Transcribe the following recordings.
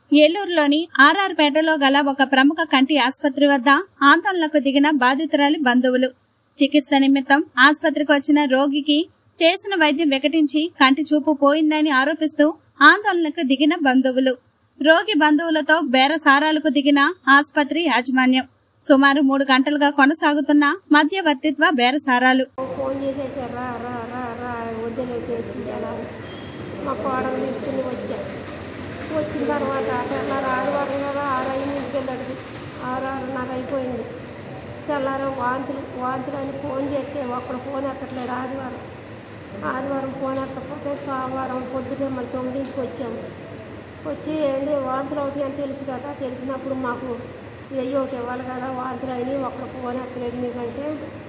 ఏలూరులోని RR పేటలో గల ఒక ప్రముఖ కంటి ఆసుపత్రి వద్ద ఆందోళనకు దిగిన బాధితురాలి బంధువులు చికిత్స నిమిత్తం ఆసుపత్రికి వచ్చిన రోగికి చేసిన వైద్యం వికటించి కంటి చూపు పోయిందని ఆరోపిస్తూ ఆందోళనకు దిగిన బంధువులు రోగి బంధువులతో బేరసారాలకు దిగిన ఆసుపత్రి యాజమాన్యం సుమారు మూడు గంటలుగా కొనసాగుతున్న మధ్యవర్తిత్వ బేరసారాలు ఫోన్ చేసేసారు రా రా రా రా వద్దలే చేసుకుంటా మా కోడలు తీసుకుని వచ్చా వచ్చిన తర్వాత తెల్లారు ఆదివారం కదా ఆరు ఐదింటికి వెళ్ళాడు ఆరు ఆరున్నర అయిపోయింది తెల్లారం వాంతులు వాంతులు అని ఫోన్ చేస్తే ఒక్కడ ఫోన్ ఎత్తట్లేదు ఆదివారం ఆదివారం ఫోన్ ఎత్తకపోతే సోమవారం పొద్దుటే మళ్ళీ తొమ్మిదింటికి వచ్చాము వచ్చి ఏంటి వాంతులు అవుతాయని తెలుసు కదా తెలిసినప్పుడు మాకు వెయ్యి ఒకటి ఇవ్వాలి కదా వాంతులు అయినాయి ఒక్కడ ఫోన్ ఎత్తలేదు మీకంటే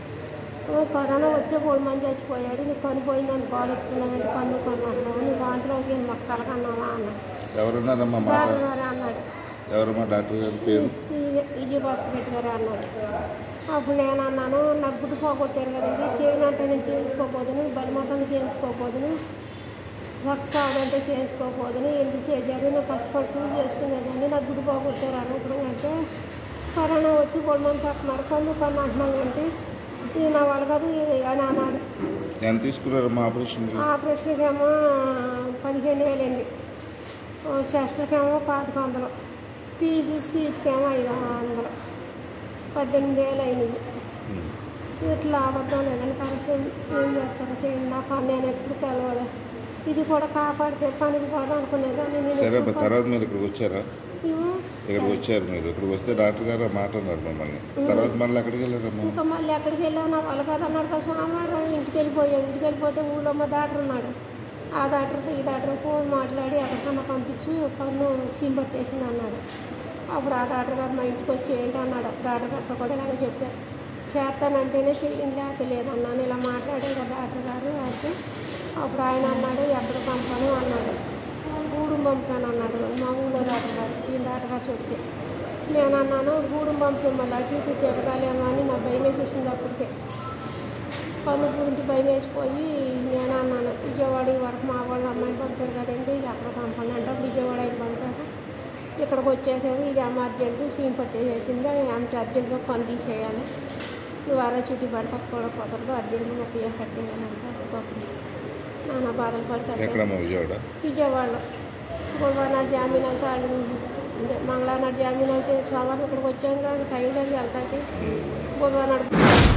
ఓ కరోనా వచ్చే మూడు మంది చచ్చిపోయారు నీకు పని పోయిందని బాల్ ఎత్తుకున్నామంటే పన్ను పన్ను అంటున్నావు నీకు వాంతులు అవుతాయని మాకు కలకన్నావా అన్న ఎవరున్నారమ్మా మాట డాక్టర్ గారే అన్నాడు ఎవరమ్మా డాక్టర్ గారి పేరు విజయ భాస్కర్ గారే అన్నాడు అప్పుడు నేను అన్నాను నాకు గుడ్డు పోగొట్టారు కదండి చేయను అంటే నేను చేయించుకోపోదును బలిమతం చేయించుకోపోదును సక్సెస్ అవదంటే చేయించుకోపోదును ఎందుకు చేశారు నేను కష్టపడి పూజ చేసుకునేదాన్ని నాకు గుడ్డు పోగొట్టారు అనవసరం అంటే కరోనా వచ్చి మూడు మంది చెప్తున్నారు పన్ను పన్ను అంటున్నాను అంటే ఇది నా వాళ్ళు కాదు అని అన్నాడు ఎంత తీసుకున్నారమ్మా ఆపరేషన్కి ఆపరేషన్కి ఏమో పదిహేను వేలండి సిస్టర్కేమో పాతిక వందలు పీజీ సీట్కి ఏమో ఐదు వందలు పద్దెనిమిది వేలు అయినాయి ఉమ్. ఇట్లా అబద్ధం లేదని కలిసి ఏం చేస్తారో చేయండి నా పని నేను ఎప్పుడు తెలవదు ఇది కూడా కాపాడితే పనికి పోదాం అనుకునేదాన్ని నేను సరే అమ్మా ఎప్పుడు తర్వాత మీరు ఇక్కడికి వచ్చారా పని- ఏమో ఇక్కడికి వచ్చారు మీరు ఇక్కడికి వస్తే డాక్టర్ గారు ఆ మాట అన్నారు మమ్మల్ని తర్వాత మళ్ళీ ఎక్కడికి వెళ్ళారమ్మా ఇంకా మళ్ళీ ఎక్కడికి వెళ్ళావు నా వాళ్ళు కాదు అన్నాడు కదా సోమవారం ఇంటికి వెళ్ళిపోయాం ఇంటికి వెళ్ళిపోతే ఊళ్ళో మా డాక్టర్ ఉన్నాడు ఆ డాక్టర్తో ఈ డాక్టర్ ఫోన్ మాట్లాడి ఎక్కడికన్నా పంపించి పన్ను సీమ్ పట్టేసింది అన్నాడు అప్పుడు ఆ డాక్టర్ గారు మా ఇంటికి వచ్చి ఏంటి అన్నాడు డాక్టర్ గారితో కూడా ఇలాగ చెప్పారు చేస్తానంటేనే చెయ్యండి లేకపోతే లేదన్నాను ఇలా మాట్లాడారు కదా డాక్టర్ గారు అంటే అప్పుడు ఆయన అన్నాడు ఎక్కడ పంపను అన్నాడు గూడెం పంపుతాను అన్నాడు మా ఊళ్ళో డాక్టర్ గారు ఈ డాక్టర్ గారు చెప్తే నేను అన్నాను గూడెం పంపితే మళ్ళీ అటు ఇటు తిరగాలేమో అని నా భయం వేసేసింది అప్పటికే పన్ను గురించి భయం వేసిపోయి నేను అన్నాను విజయవాడ వరకు మా వాళ్ళు అమ్మాయిని పంపారు కదండి ఎక్కడ పంపండి అంటే అప్పుడు విజయవాడ ఆయన పంపారు ఇక్కడికి వచ్చేసాము ఇది అమ్మ అర్జెంటు సీమ్ పట్టేసేసింది ఆమె అర్జెంటుగా పని తీసేయాలి నువ్వు అర చుట్టి పడతా కూడా కుదరదు అర్జెంటుగా ముప్పై వేలు కట్టేయాలంటే ఒక్కొక్కటి నాన్న బాధలు పడి కట్టాను ఎక్కడమ్మా విజయవాడ విజయవాడలో బుధవారం నాడు జామీన్ అయితే వాళ్ళు అదే మంగళవారం నాడు జామీన్ అయితే సోమవారం ఇక్కడికి వచ్చాం కానీ టైం లేదు వెళ్తాకి బుధవారం నాడు